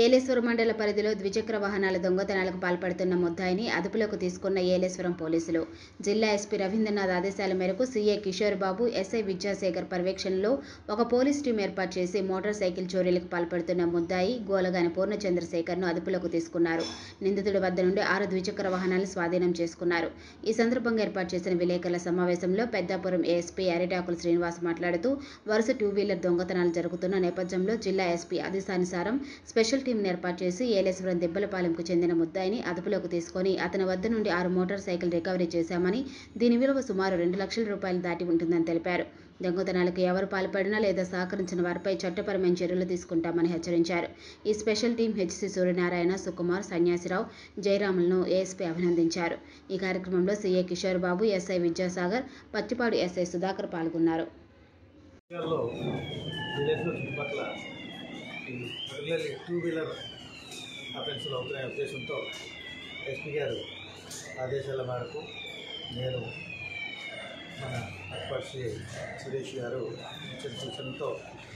ఏలేశ్వరం మండల పరిధిలో ద్విచక్ర వాహనాల దొంగతనాలకు పాల్పడుతున్న ముద్దాయిని అదుపులోకి తీసుకున్న ఏలేశ్వరం పోలీసులు జిల్లా ఎస్పీ రవీంద్రనాథ్ ఆదేశాల మేరకు సీఏ కిషోర్ బాబు ఎస్ఐ విద్యాశేఖర్ పర్యవేక్షణలో ఒక పోలీస్ టీం ఏర్పాటు చేసి మోటార్ సైకిల్ చోరీలకు పాల్పడుతున్న ముద్దాయి గోలగాని పూర్ణచంద్రశేఖర్ను అదుపులోకి తీసుకున్నారు నిందితుడి వద్ద నుండి ఆరు ద్విచక్ర వాహనాలు స్వాధీనం చేసుకున్నారు ఈ సందర్భంగా ఏర్పాటు చేసిన విలేకరుల సమావేశంలో పెద్దాపురం ఏఎస్పీ అరిటాకుల శ్రీనివాస్ మాట్లాడుతూ వరుస టూ వీలర్ దొంగతనాలు జరుగుతున్న నేపథ్యంలో జిల్లా ఎస్పీ ఆదేశానుసారం స్పెషల్ టీంను ఏర్పాటు చేసి ఏలేశ్వరం దెబ్బలపాలెంకు చెందిన ముద్దాయిని అదుపులోకి తీసుకొని అతని వద్ద నుండి ఆరు మోటార్ సైకిల్ రికవరీ చేశామని దీని విలువ సుమారు రెండు లక్షల రూపాయలు దాటి ఉంటుందని తెలిపారు దొంగతనాలకు ఎవరు పాల్పడినా లేదా సహకరించిన వారిపై చట్టపరమైన చర్యలు తీసుకుంటామని హెచ్చరించారు ఈ special team HC Suryanarayana Sukumar Sanyasirao జయరాములను ఏఎస్పీ అభినందించారు ఈ కార్యక్రమంలో CA Kishore Babu SI Vidyasagar Pachipadu SI Sudhakar పాల్గొన్నారు లో విలేజ్లో చుట్టుపక్కల ఈ పర్టికులర్లీ టూ వీలర్ అఫెన్సులు అవుతున్న ఉద్దేశంతో ఎస్పీ గారు ఆదేశాల మేరకు నేను మన అక్బర్షి సురేష్ గారు ఇచ్చిన సూచనతో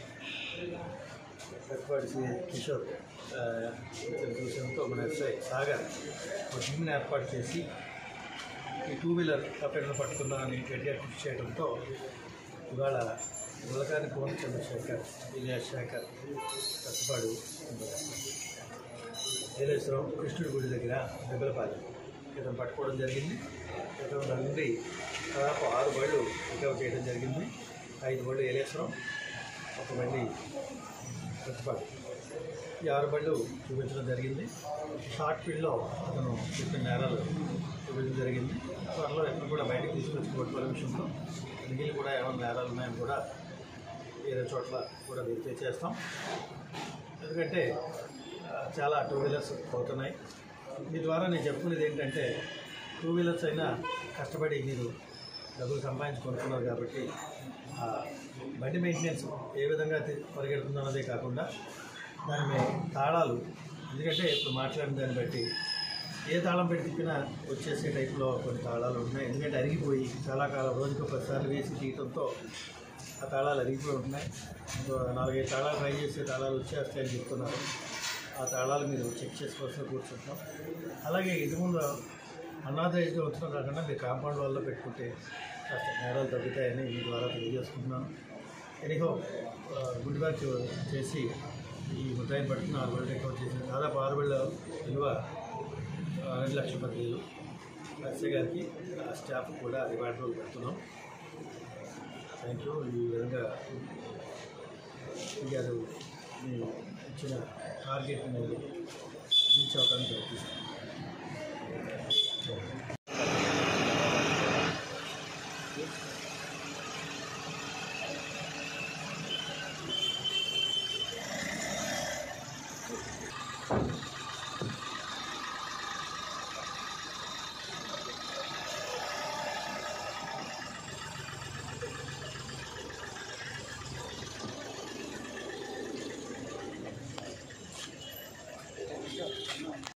అక్బర్షి కిషోర్ ఆ, ఇచ్చిన సూచనతో మన ఎస్ఐ సాగర్ ఒక టీంని ఏర్పాటు చేసి ఈ టూ వీలర్ అఫెన్స్ను పట్టుకుందామని గట్టిగా కృషి చేయడంతో ఇవాళ గులకాని పూర్ణ చంద్రశేఖర్ విజయ్ శేఖర్ కట్టుబాడు ఏలేశ్వరం కృష్ణుడి గుడి దగ్గర దెబ్బలపాలెం ఇతను పట్టుకోవడం జరిగింది ఇతను నుండి దాదాపు ఆరు బళ్ళు రికవర్ చేయడం జరిగింది ఐదు బళ్ళు ఏలేశ్వరం ఒక బండి ప్రతిపాడు ఈ ఆరు బళ్ళు చూపించడం జరిగింది షార్ట్ ఫీల్డ్లో అతను చెప్పిన నేరాలు చూపించడం జరిగింది త్వరలో ఎప్పుడు కూడా బయటకు తీసుకొచ్చి కోర్టు పర్మిషన్తో మిగిలిన కూడా ఏమైనా నేరాలు ఉన్నాయని కూడా వేరే చోట్ల కూడా వెరిఫై చేస్తాం ఎందుకంటే ఆ, చాలా టూ వీలర్స్ అవుతున్నాయి మీ ద్వారా నేను చెప్పుకునేది ఏంటంటే టూ వీలర్స్ అయినా కష్టపడి మీరు డబ్బులు సంపాదించి కొనుక్కున్నారు కాబట్టి ఆ బండి మెయింటెనెన్స్ ఏ విధంగా తి- పరిగెడుతుందో అన్నదే కాకుండా దాని మీద తాళాలు ఎందుకంటే ఇప్పుడు మాట్లాడిన దాన్ని బట్టి ఏ తాళం పెట్టి తిప్పినా వచ్చేసే టైప్లో కొన్ని తాళాలు ఉన్నాయి ఎందుకంటే అరిగిపోయి చాలా కాలం రోజుకు పదిసార్లు వేసి తీయటంతో ఆ తాళాలు అరిగిపోయి ఉంటున్నాయి ఇంకో నాలుగైదు తాళాలు ట్రై చేసే తాళాలు వచ్చేస్తాయని చెప్తున్నారు ఆ తాళాలు మీరు చెక్ చేసుకోవాల్సిన కూర్చుంటాం అలాగే ఇది ముందు అనాథరైజ్గా వచ్చడం కాకుండా మీరు కాంపౌండ్ వాళ్ళలో పెట్టుకుంటే కాస్త నేరాలు తగ్గుతాయని మీ ద్వారా తెలియజేసుకుంటున్నాను ఎనిహో గుడ్ వర్క్ చేసి ఈ ముద్దాయిని పట్టుకుని ఆరు వేలు రికవర్ చేసి దాదాపు ఆరు వేల విలువ ఆ, రెండు లక్షల పదివేలు ఎస్ఐ గారికి ఆ స్టాఫ్ కూడా రివార్డులు పెడుతున్నాం థ్యాంక్ యూ ఈ విధంగా గారు మీ ఇచ్చిన టార్గెట్ మీరు రీచ్ అవడానికి ప్రయత్నిస్తాం